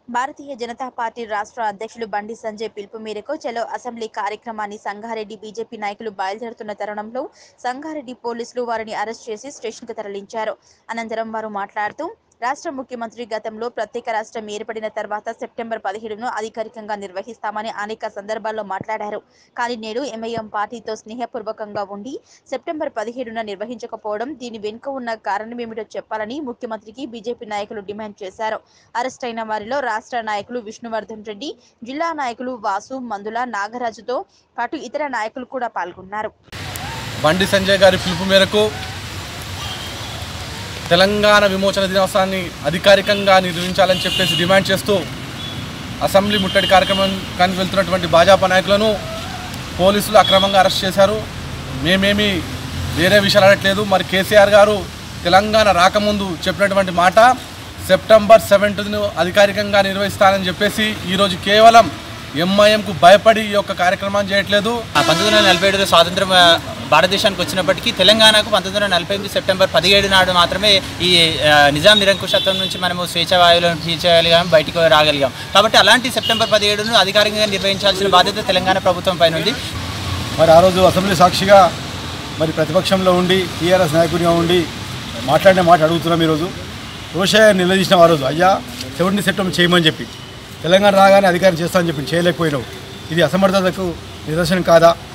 భారతీయ Janata party రాష్ట్ర అధ్యక్షులు బండి సంజయ్ పిలుపు మేరకు చలో అసెంబ్లీ కార్యక్రమాన్ని సంగారెడ్డి బీజేపీ నాయకులు బయలుదేరుతున్న తరుణంలో సంగారెడ్డి పోలీసులు వారిని అరెస్ట్ చేసి స్టేషన్కు తరలించారు అనంతరం వారు మాట్లాడుతూ రాష్ట్ర ముఖ్యమంత్రి గతంలో ప్రత్యేక రాష్ట్రం ఏర్పడిన తర్వాత సెప్టెంబర్ పదిహేడును అధికారికంగా నిర్వహిస్తామని అనేక సందర్భాల్లో మాట్లాడారు కానీ నేడు ఎంఐఎం పార్టీతో స్నేహపూర్వకంగా ఉండి సెప్టెంబర్ పదిహేడున నిర్వహించకపోవడం దీని వెనుక ఉన్న కారణమేమిటో చెప్పాలని ముఖ్యమంత్రికి బీజేపీ నాయకులు డిమాండ్ చేశారు అరెస్ట్ అయిన వారిలో రాష్ట్ర నాయకులు విష్ణువర్ధన్ రెడ్డి జిల్లా నాయకులు వాసు మందుల నాగరాజుతో పాటు ఇతర నాయకులు కూడా పాల్గొన్నారు బండి సంజయ్ గారి పిలుపు మేరకు తెలంగాణ విమోచన దినోత్సవాన్ని అధికారికంగా నిర్వహించాలని చెప్పేసి డిమాండ్ చేస్తూ అసెంబ్లీ ముట్టడి కార్యక్రమానికి వెళ్తున్నటువంటి భాజపా నాయకులను పోలీసులు అక్రమంగా అరెస్ట్ చేశారు మేమేమి వేరే విషయాలు అడగట్లేదు మరి కేసీఆర్ గారు తెలంగాణ రాకముందు చెప్పినటువంటి మాట సెప్టెంబర్ సెవెంటీన్ను అధికారికంగా నిర్వహిస్తానని చెప్పేసి ఈరోజు కేవలం ఎంఐఎంకు భయపడి ఈ యొక్క కార్యక్రమాన్ని చేయట్లేదు ఆ పంతొమ్మిది వందల నలభై ఏడులో స్వాతంత్రం ఆ, భారతదేశానికి వచ్చినప్పటికీ తెలంగాణకు పంతొమ్మిది వందల నలభై ఎనిమిది సెప్టెంబర్ పదిహేడు నాడు మాత్రమే ఈ ఆ, నిజాం నిరంకుశత్వం నుంచి మనము స్వేచ్ఛ వాయువులను పీల్చగలిగాం బయటికి రాగలిగాం కాబట్టి అలాంటి సెప్టెంబర్ పదిహేడును అధికారికంగా నిర్వహించాల్సిన బాధ్యత తెలంగాణ ప్రభుత్వం పైన ఉంది మరి ఆ రోజు అసెంబ్లీ సాక్షిగా మరి ప్రతిపక్షంలో ఉండి టీఆర్ఎస్ నాయకుడిగా ఉండి మాట్లాడిన మాట అడుగుతున్నాం ఈరోజు రోషయ్య నిలదీసిన ఆ రోజు అయ్యా సెవెంటీ సెప్టెంబర్ చేయమని చెప్పి తెలంగాణ రాగానే అధికారం చేస్తామని చెప్పి చేయలేకపోయినావు ఇది అసమర్థతకు నిదర్శనం కాదా